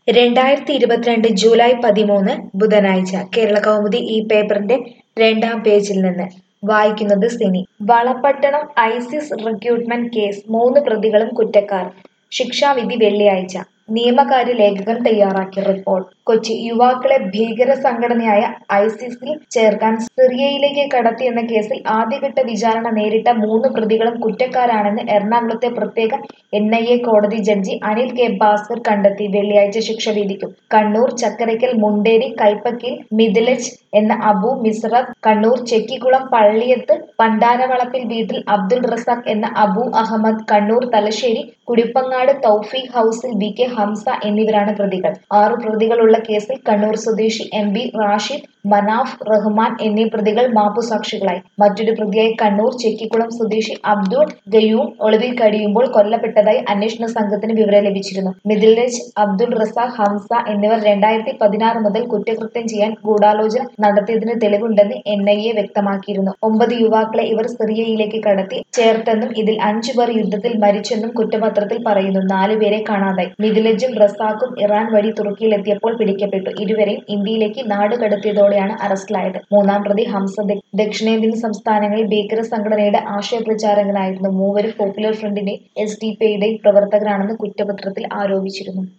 രണ്ടായിരത്തി ഇരുപത്തിരണ്ട് ജൂലൈ പതിമൂന്ന് ബുധനാഴ്ച കേരള കൗമുദി ഈ പേപ്പറിന്റെ രണ്ടാം പേജിൽ നിന്ന് വായിക്കുന്നത് Sini Valapattanam ISIS recruitment case മൂന്ന് പ്രതികളും കുറ്റക്കാർ ശിക്ഷാവിധി വെള്ളിയാഴ്ച നിയമകാര്യ ലേഖകൻ തയ്യാറാക്കിയ റിപ്പോർട്ട് കൊച്ചി യുവാക്കളെ ഭീകര സംഘടനയായ ഐസിസിൽ ചേർക്കാൻ സിറിയയിലേക്ക് കടത്തിയെന്ന കേസിൽ ആദ്യഘട്ട വിചാരണ നേരിട്ട മൂന്ന് പ്രതികളും കുറ്റക്കാരാണെന്ന് എറണാകുളത്തെ പ്രത്യേക എൻ ഐ എ കോടതി ജഡ്ജി അനിൽ കെ ഭാസ്കർ കണ്ടെത്തി വെള്ളിയാഴ്ച ശിക്ഷ വിധിക്കും കണ്ണൂർ ചക്കരയ്ക്കൽ മുണ്ടേരി കൈപ്പക്കിൽ മിഥിലജ് എന്ന അബു മിസ്റബ് കണ്ണൂർ ചെക്കിക്കുളം പള്ളിയത്ത് പണ്ടാരവളപ്പിൽ വീട്ടിൽ അബ്ദുൾ റസാഖ് എന്ന അബു അഹമ്മദ് കണ്ണൂർ തലശ്ശേരി കുടിപ്പങ്ങാട് തൗഫീഖ് ഹൌസിൽ വി കെ ഹംസ എന്നിവരാണ് പ്രതികൾ ആറു പ്രതികളുള്ള കേസിൽ കണ്ണൂർ സ്വദേശി എം ബി റാഷിദ് മനാഫ് റഹ്മാൻ എന്നീ പ്രതികൾ മാപ്പുസാക്ഷികളായി മറ്റൊരു പ്രതിയായി കണ്ണൂർ ചെക്കിക്കുളം സ്വദേശി അബ്ദുൾ ഗയൂം ഒളിവിൽ കഴിയുമ്പോൾ കൊല്ലപ്പെട്ടതായി അന്വേഷണ സംഘത്തിന് വിവരം ലഭിച്ചിരുന്നു മിഥിലജ് അബ്ദുൾ റസാഖ് ഹംസ എന്നിവർ രണ്ടായിരത്തി പതിനാറ് മുതൽ കുറ്റകൃത്യം ചെയ്യാൻ ഗൂഢാലോചന നടത്തിയതിന് തെളിവുണ്ടെന്ന് എൻ ഐ എ വ്യക്തമാക്കിയിരുന്നു ഒമ്പത് യുവാക്കളെ ഇവർ സിറിയയിലേക്ക് കടത്തി ചേർത്തെന്നും ഇതിൽ അഞ്ചുപേർ യുദ്ധത്തിൽ മരിച്ചെന്നും കുറ്റപത്രത്തിൽ പറയുന്നു നാലുപേരെ കാണാതായി മിഥിലജും റസാഖും ഇറാൻ വഴി തുർക്കിയിലെത്തിയപ്പോൾ പിടിക്കപ്പെട്ടു ഇരുവരെയും ഇന്ത്യയിലേക്ക് നാട് കടത്തിയതോടെയാണ് അറസ്റ്റിലായത് മൂന്നാം പ്രതി ഹംസ ദ- ദക്ഷിണേന്ത്യൻ സംസ്ഥാനങ്ങളിൽ ഭീകര സംഘടനയുടെ ആശയപ്രചാരകനായിരുന്നു മൂവരും പോപ്പുലർ ഫ്രണ്ടിന്റെയും എസ് ഡി പിയുടെയും പ്രവർത്തകരാണെന്ന് കുറ്റപത്രത്തിൽ ആരോപിച്ചിരുന്നു